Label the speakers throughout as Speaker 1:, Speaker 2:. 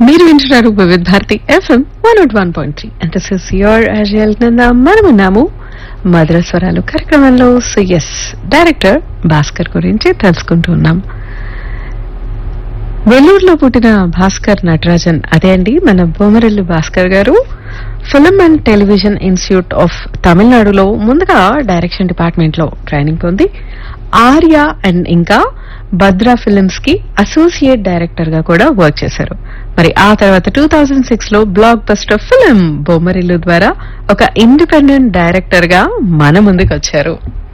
Speaker 1: మీరు వింటున్నారు Vividh Bharati FM one nought one point three and this is your Ajayal Nanda మనమున్నాము మధుర స్వరాలు కార్యక్రమంలో ఎస్ డైరెక్టర్ భాస్కర్ గురించి తెలుసుకుంటూ ఉన్నాం వెల్లూరులో పుట్టిన భాస్కర్ నటరాజన్ అదే అండి మన Bommarillu Bhaskar garu film and television institute of తమిళనాడులో ముందుగా డైరెక్షన్ డిపార్ట్మెంట్ లో ట్రైనింగ్ పొంది ఆర్య అండ్ ఇంకా భద్రా ఫిల్మ్స్ కి అసోసియేట్ డైరెక్టర్ గా కూడా వర్క్ చేశారు మరి ఆ తర్వాత టూ థౌజండ్ సిక్స్ లో బ్లాక్ బస్టర్ ఫిల్మ్ బొమ్మరిల్లు ద్వారా ఒక ఇండిపెండెంట్ డైరెక్టర్ గా మన ముందుకు వచ్చారు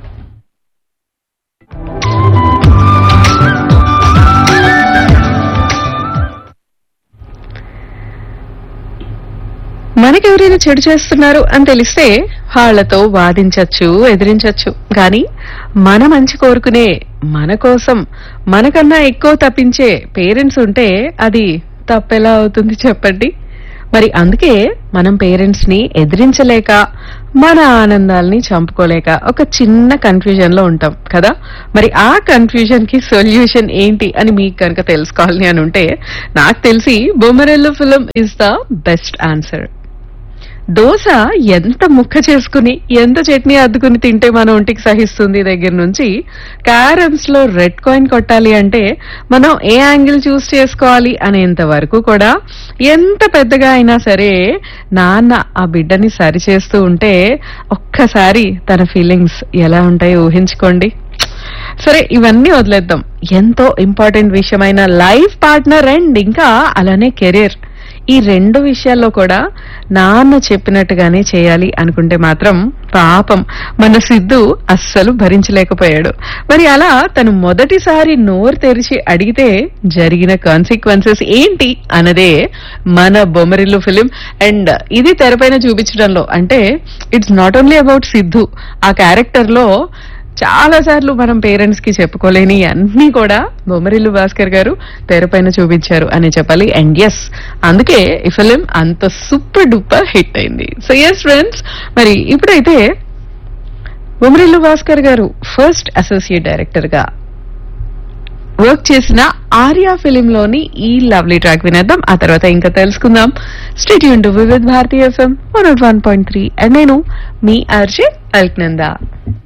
Speaker 1: మనకెవరైనా చెడు చేస్తున్నారు అని తెలిస్తే వాళ్ళతో వాదించవచ్చు ఎదిరించవచ్చు కానీ మన మంచి కోరుకునే మన కోసం మనకన్నా ఎక్కువ తప్పించే పేరెంట్స్ ఉంటే అది తప్పెలా అవుతుంది చెప్పండి మరి అందుకే మనం పేరెంట్స్ ని ఎదిరించలేక మన ఆనందాల్ని చంపుకోలేక ఒక చిన్న కన్ఫ్యూజన్ లో ఉంటాం కదా మరి ఆ కన్ఫ్యూజన్ కి సొల్యూషన్ ఏంటి అని మీకు కనుక తెలుసుకోవాలని అని ఉంటే నాకు తెలిసి Bommarillu film is the best answer dosa ఎంత ముక్క చేసుకుని ఎంత చట్నీ అద్దుకుని తింటే మన ఒంటికి సహిస్తుంది దగ్గర నుంచి క్యారమ్స్ లో రెడ్ కాయిన్ కొట్టాలి అంటే మనం ఏ యాంగిల్ చూస్ చేసుకోవాలి అనేంత వరకు కూడా ఎంత పెద్దగా అయినా సరే నాన్న ఆ బిడ్డని సరి చేస్తూ ఉంటే ఒక్కసారి తన ఫీలింగ్స్ ఎలా ఉంటాయో ఊహించుకోండి సరే ఇవన్నీ వదిలేద్దాం ఎంతో ఇంపార్టెంట్ విషయమైన లైఫ్ పార్ట్నర్ అండ్ ఇంకా అలానే కెరీర్ ఈ రెండు విషయాల్లో కూడా నాన్న చెప్పినట్టుగానే చేయాలి అనుకుంటే మాత్రం పాపం మన సిద్ధు అస్సలు భరించలేకపోయాడు మరి అలా తను మొదటిసారి నోరు తెరిచి అడిగితే జరిగిన కాన్సిక్వెన్సెస్ ఏంటి అన్నదే మన బొమ్మరిల్లు ఫిలిం అండ్ ఇది తెరపైన చూపించడంలో అంటే it's not only about Siddhu ఆ క్యారెక్టర్ లో చాలా సార్లు మనం పేరెంట్స్ కి చెప్పుకోలేని అన్ని కూడా బొమ్మరిల్లు భాస్కర్ గారు తెరపైన చూపించారు అని చెప్పాలి అండ్ ఎస్ అందుకే ఈ ఫిలిం అంత సూపర్ డూపర్ హిట్ అయింది సో ఎస్ ఫ్రెండ్స్ మరి ఇప్పుడైతే Bommarillu Bhaskar garu first associate director గా వర్క్ చేసిన ఆర్యా ఫిలిం లోని ఈ లవ్లీ ట్రాక్ వినేద్దాం ఆ తర్వాత ఇంకా తెలుసుకుందాం స్టేట్ యూన్ to Vividh Bharati FM one one point three and నేను మీ ఆర్జే అల్క్నందా